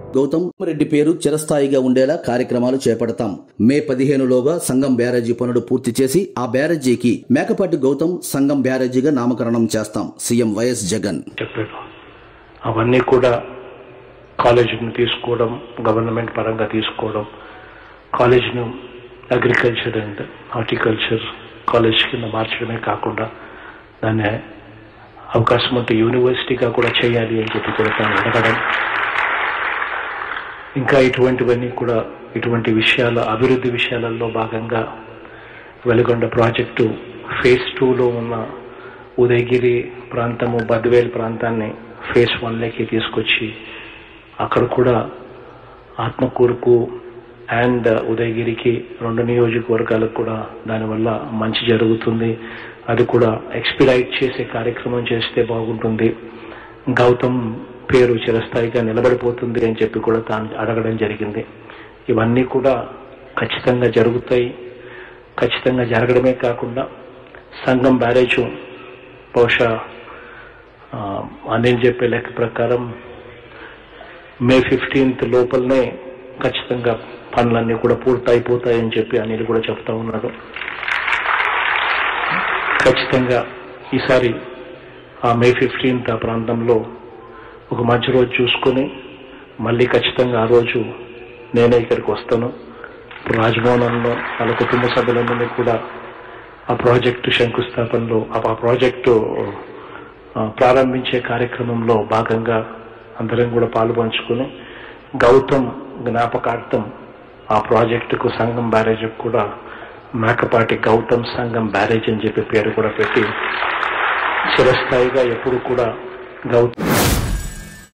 గౌతమ్ రెడ్డి పేరు చిరస్థాయిగా ఉండేలా కార్యక్రమాలు చేపడతాం మే పదిహేనులోగా సంఘం బ్యారేజీ పనులు పూర్తి చేసి ఆ బ్యారేజీకి మేకపాటి గౌతమ్ సంఘం బ్యారేజీగా నామకరణం చేస్తాం సీఎం వైఎస్ జగన్ చెప్పారు అవన్నీ కూడా కాలేజీని తీసుకోవడం గవర్నమెంట్ పరంగా తీసుకోవడం కాలేజ్ను అగ్రికల్చర్ అండ్ హార్టికల్చర్ కాలేజ్ కింద మార్చడమే కాకుండా దాన్ని అవకాశం ఉంటే యూనివర్సిటీగా కూడా చేయాలి అని చెప్పి కూడా తాను అడగడం ఇంకా ఇటువంటివన్నీ కూడా ఇటువంటి విషయాల అభివృద్ధి విషయాలలో భాగంగా వెలుగొండ ప్రాజెక్టు ఫేజ్ టూలో ఉన్న ఉదయగిరి ప్రాంతము బద్వేల్ ప్రాంతాన్ని ఫేజ్ వన్లోకి తీసుకొచ్చి అక్కడ కూడా ఆత్మకూరుకు అండ్ ఉదయగిరికి రెండు నియోజకవర్గాలకు కూడా దానివల్ల మంచి జరుగుతుంది అది కూడా ఎక్స్పిరైట్ చేసే కార్యక్రమం చేస్తే బాగుంటుంది గౌతమ్ పేరు చిరస్థాయిగా నిలబడిపోతుంది అని చెప్పి కూడా తాను అడగడం జరిగింది ఇవన్నీ కూడా ఖచ్చితంగా జరుగుతాయి ఖచ్చితంగా జరగడమే కాకుండా సంఘం బ్యారేజ్ బహుశా ఆ, అనిల్ చెప్పే లెక్క ప్రకారం మే ఫిఫ్టీన్త్ లోపలనే ఖచ్చితంగా పనులన్నీ కూడా పూర్తయిపోతాయని చెప్పి అనిల్ కూడా చెప్తా ఉన్నాడు ఖచ్చితంగా ఈసారి ఆ మే ఫిఫ్టీన్త్ ఆ ప్రాంతంలో ఒక మంచి రోజు చూసుకొని మళ్ళీ ఖచ్చితంగా ఆ రోజు నేనే ఇక్కడికి వస్తాను ఇప్పుడు రాజ్భవనంలో వాళ్ళ కుటుంబ సభ్యులందరినీ కూడా ఆ ప్రాజెక్టు శంకుస్థాపనలో ఆ ఆ ప్రాజెక్టు ఆ, ప్రారంభించే కార్యక్రమంలో భాగంగా అందరం కూడా పాలు పంచుకుని గౌతమ్ జ్ఞాపకార్థం ఆ ప్రాజెక్టుకు సంఘం బ్యారేజ్ కూడా మేకపాటి గౌతమ్ సంఘం బ్యారేజ్ అని చెప్పి పేరు కూడా పెట్టి చిరస్థాయిగా ఎప్పుడు కూడా గౌతమ్